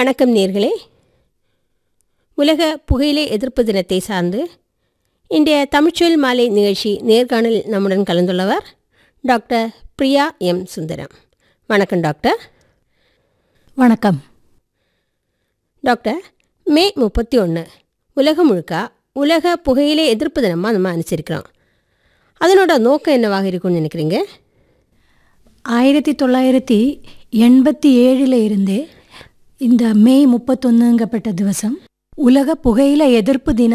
வணக்கம் நேர்களே உலக புகையிலை எதிர்ப்பு தினத்தை சார்ந்து இன்றைய தமிழ்ச்சொல் மாலை நிகழ்ச்சி நேர்காணல் நம்முடன் கலந்துள்ளவர் டாக்டர் பிரியா எம் சுந்தரம் வணக்கம் டாக்டர் வணக்கம் டாக்டர் மே முப்பத்தி ஒன்று உலகம் முழுக்க உலக புகையிலை எதிர்ப்பு தினமாக நம்ம அனுசரிக்கிறோம் அதனோட நோக்கம் என்னவாக இருக்கும்னு நினைக்கிறீங்க ஆயிரத்தி தொள்ளாயிரத்தி எண்பத்தி ஏழில் இருந்தே இந்த மே முப்பத்தொன்னுங்கப்பட்ட திவசம் உலக புகையில எதிர்ப்பு தினம்